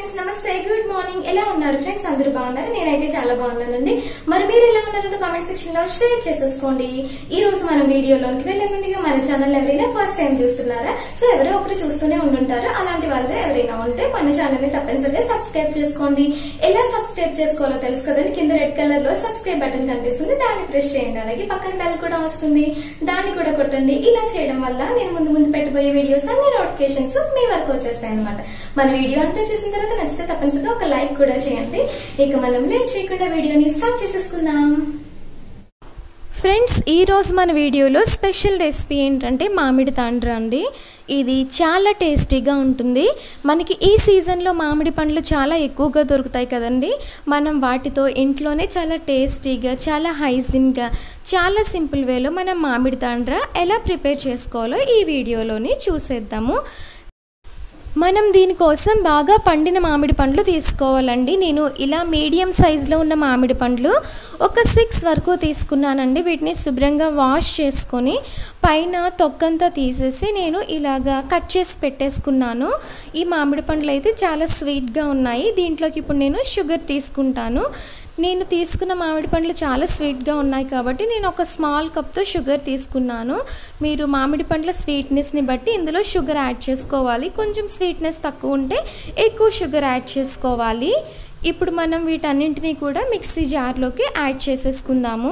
friends నమస్తే good morning ఎలా ఉన్నారు ఫ్రెండ్స్ అందరూ బాగున్నారు నేనైతే చాలా బాగున్నానండి మరి మీరు ఎలా ఉన్నారో కామెంట్ సెక్షన్ లో షేర్ చేసేసుకోండి ఈ రోజు మన వీడియోలోకి వెళ్లే ముందుగా మన ఛానల్ ఎవరైనా ఫస్ట్ టైం చూస్తున్నారా సో ఎవరో ఒకరు చూస్తూనే ఉండుంటారు అలాంటి వాళ్ళు ఎవరైనా ఉంటే మన ఛానల్ ని తప్పనిసరిగా సబ్స్క్రైబ్ చేసుకోండి ఎలా సబ్స్క్రైబ్ చేసుకోవాలో తెలుసు కదండి కింద రెడ్ కలర్ లో సబ్స్క్రైబ్ బటన్ కనిపిస్తుంది దాన్ని ప్రెస్ చేయండి అలాగే పక్కన బెల్ కూడా వస్తుంది దాన్ని కూడా కొట్టండి ఇలా చేయడం వల్ల నేను ముందు ముందు పెట్టబోయే వీడియోస్ అన్ని నోటిఫికేషన్స్ మీ వరకు వచ్చేస్తాయి అనమాట మన వీడియో అంతా చూసిన తర్వాత నచ్చితే తప్పనిసరిగా ఒక లైక్ కూడా చేయండి ఇక మనం లేట్ చేయకుండా వీడియోని స్టార్ట్ చేసేసుకుందాం ఫ్రెండ్స్ ఈరోజు మన వీడియోలో స్పెషల్ రెసిపీ ఏంటంటే మామిడి తాండ్ర అండి ఇది చాలా టేస్టీగా ఉంటుంది మనకి ఈ సీజన్లో మామిడి పండ్లు చాలా ఎక్కువగా దొరుకుతాయి కదండి మనం వాటితో ఇంట్లోనే చాలా టేస్టీగా చాలా హైజీన్గా చాలా సింపుల్ వేలో మనం మామిడి తాండ్ర ఎలా ప్రిపేర్ చేసుకోవాలో ఈ వీడియోలోని చూసేద్దాము మనం దీనికోసం బాగా పండిన మామిడి పండ్లు తీసుకోవాలండి నేను ఇలా మీడియం సైజులో ఉన్న మామిడి పండ్లు ఒక సిక్స్ వరకు తీసుకున్నానండి వీటిని శుభ్రంగా వాష్ చేసుకొని పైన తొక్కంతా తీసేసి నేను ఇలాగా కట్ చేసి పెట్టేసుకున్నాను ఈ మామిడి పండ్లు అయితే చాలా స్వీట్గా ఉన్నాయి దీంట్లోకి ఇప్పుడు నేను షుగర్ తీసుకుంటాను నేను తీసుకున్న మామిడి పండ్లు చాలా స్వీట్గా ఉన్నాయి కాబట్టి నేను ఒక స్మాల్ కప్తో షుగర్ తీసుకున్నాను మీరు మామిడి పండ్ల స్వీట్నెస్ని బట్టి ఇందులో షుగర్ యాడ్ చేసుకోవాలి కొంచెం స్వీట్నెస్ తక్కువ ఉంటే ఎక్కువ షుగర్ యాడ్ చేసుకోవాలి ఇప్పుడు మనం వీటన్నింటినీ కూడా మిక్సీ జార్లోకి యాడ్ చేసేసుకుందాము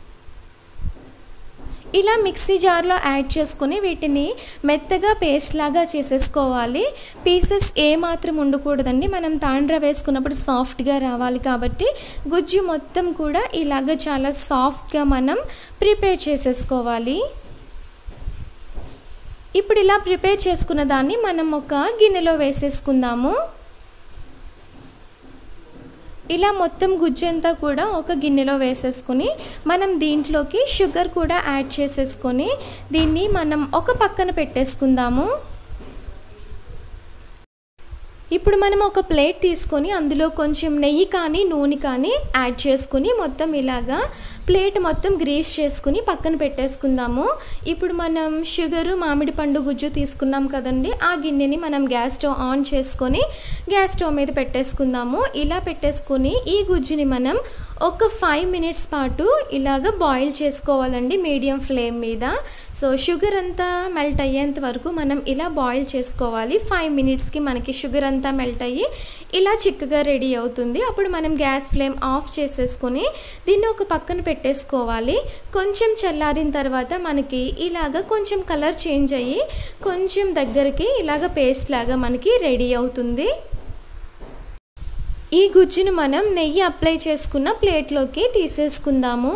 ఇలా మిక్సీ జార్లో యాడ్ చేసుకుని వీటిని మెత్తగా పేస్ట్ లాగా చేసేసుకోవాలి పీసెస్ ఏ మాత్రం ఉండకూడదండి మనం తాండ్ర వేసుకున్నప్పుడు సాఫ్ట్గా రావాలి కాబట్టి గుజ్జు మొత్తం కూడా ఇలాగ చాలా సాఫ్ట్గా మనం ప్రిపేర్ చేసేసుకోవాలి ఇప్పుడు ఇలా ప్రిపేర్ చేసుకున్న దాన్ని మనం ఒక గిన్నెలో వేసేసుకుందాము ఇలా మొత్తం గుజ్జంతా కూడా ఒక గిన్నెలో వేసేసుకుని మనం దీంట్లోకి షుగర్ కూడా యాడ్ చేసేసుకొని దీన్ని మనం ఒక పక్కన పెట్టేసుకుందాము ఇప్పుడు మనం ఒక ప్లేట్ తీసుకొని అందులో కొంచెం నెయ్యి కానీ నూనె కానీ యాడ్ చేసుకుని మొత్తం ఇలాగా ప్లేట్ మొత్తం గ్రీస్ చేసుకుని పక్కన పెట్టేసుకుందాము ఇప్పుడు మనం షుగరు మామిడి పండు గుజ్జు తీసుకున్నాం కదండి ఆ గిన్నెని మనం గ్యాస్ స్టవ్ ఆన్ చేసుకొని గ్యాస్ స్టవ్ మీద పెట్టేసుకుందాము ఇలా పెట్టేసుకొని ఈ గుజ్జుని మనం ఒక ఫైవ్ మినిట్స్ పాటు ఇలాగ బాయిల్ చేసుకోవాలండి మీడియం ఫ్లేమ్ మీద సో షుగర్ అంతా మెల్ట్ అయ్యేంత వరకు మనం ఇలా బాయిల్ చేసుకోవాలి ఫైవ్ మినిట్స్కి మనకి షుగర్ అంతా మెల్ట్ అయ్యి ఇలా చిక్కగా రెడీ అవుతుంది అప్పుడు మనం గ్యాస్ ఫ్లేమ్ ఆఫ్ చేసేసుకొని దీన్ని ఒక పక్కన పెట్టేసుకోవాలి కొంచెం చల్లారిన తర్వాత మనకి ఇలాగ కొంచెం కలర్ చేంజ్ అయ్యి కొంచెం దగ్గరికి ఇలాగ పేస్ట్ లాగా మనకి రెడీ అవుతుంది ఈ గుజ్జును మనం నెయ్యి అప్లై చేసుకున్న ప్లేట్లోకి తీసేసుకుందాము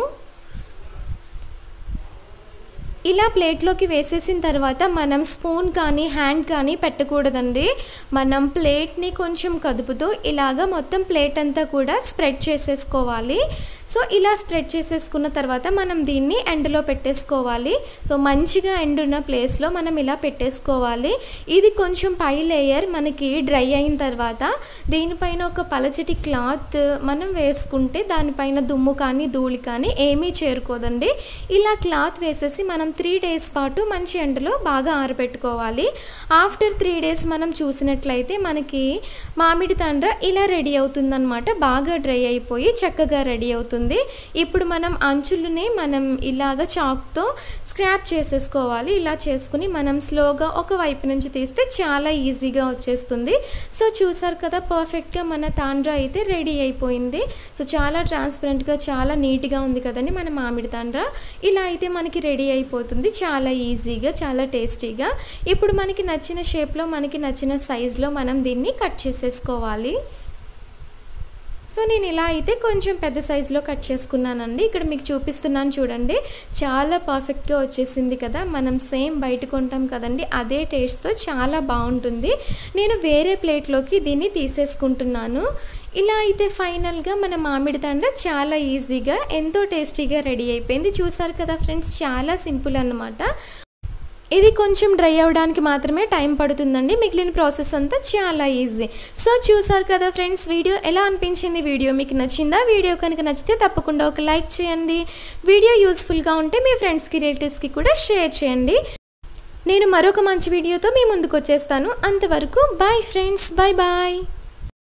ఇలా ప్లేట్లోకి వేసేసిన తర్వాత మనం స్పూన్ కానీ హ్యాండ్ కానీ పెట్టకూడదండి మనం ప్లేట్ని కొంచెం కదుపుతూ ఇలాగ మొత్తం ప్లేట్ అంతా కూడా స్ప్రెడ్ చేసేసుకోవాలి సో ఇలా స్ప్రెడ్ చేసేసుకున్న తర్వాత మనం దీన్ని ఎండలో పెట్టేసుకోవాలి సో మంచిగా ఎండ్ ఉన్న ప్లేస్లో మనం ఇలా పెట్టేసుకోవాలి ఇది కొంచెం పై లేయర్ మనకి డ్రై అయిన తర్వాత దీనిపైన ఒక పలచటి క్లాత్ మనం వేసుకుంటే దానిపైన దుమ్ము కానీ ధూళి కానీ ఏమీ చేరుకోదండి ఇలా క్లాత్ వేసేసి మనం త్రీ డేస్ పాటు మంచి ఎండలో బాగా ఆరబెట్టుకోవాలి ఆఫ్టర్ త్రీ డేస్ మనం చూసినట్లయితే మనకి మామిడి తండ్ర ఇలా రెడీ అవుతుందన్నమాట బాగా డ్రై అయిపోయి చక్కగా రెడీ అవుతుంది ఇప్పుడు మనం అంచులని మనం ఇలాగ చాక్తో స్క్రాప్ చేసేసుకోవాలి ఇలా చేసుకుని మనం స్లోగా ఒక వైపు నుంచి తీస్తే చాలా ఈజీగా వచ్చేస్తుంది సో చూసారు కదా పర్ఫెక్ట్గా మన తాండ్ర అయితే రెడీ అయిపోయింది సో చాలా ట్రాన్స్పరెంట్గా చాలా నీట్గా ఉంది కదండి మన మామిడి తాండ్ర ఇలా అయితే మనకి రెడీ అయిపోతుంది చాలా ఈజీగా చాలా టేస్టీగా ఇప్పుడు మనకి నచ్చిన షేప్లో మనకి నచ్చిన సైజులో మనం దీన్ని కట్ చేసేసుకోవాలి సో నేను ఇలా అయితే కొంచెం పెద్ద సైజులో కట్ చేసుకున్నానండి ఇక్కడ మీకు చూపిస్తున్నాను చూడండి చాలా పర్ఫెక్ట్గా వచ్చేసింది కదా మనం సేమ్ బయట కొంటాం కదండి అదే టేస్ట్తో చాలా బాగుంటుంది నేను వేరే ప్లేట్లోకి దీన్ని తీసేసుకుంటున్నాను ఇలా అయితే ఫైనల్గా మన మామిడి తండ్ర చాలా ఈజీగా ఎంతో టేస్టీగా రెడీ అయిపోయింది చూసారు కదా ఫ్రెండ్స్ చాలా సింపుల్ అన్నమాట ఇది కొంచెం డ్రై అవ్వడానికి మాత్రమే టైం పడుతుందండి మిగిలిన ప్రాసెస్ అంతా చాలా ఈజీ సో చూసారు కదా ఫ్రెండ్స్ వీడియో ఎలా అనిపించింది వీడియో మీకు నచ్చిందా వీడియో కనుక నచ్చితే తప్పకుండా ఒక లైక్ చేయండి వీడియో యూస్ఫుల్గా ఉంటే మీ ఫ్రెండ్స్కి రిలేటివ్స్కి కూడా షేర్ చేయండి నేను మరొక మంచి వీడియోతో మీ ముందుకు వచ్చేస్తాను అంతవరకు బాయ్ ఫ్రెండ్స్ బాయ్ బాయ్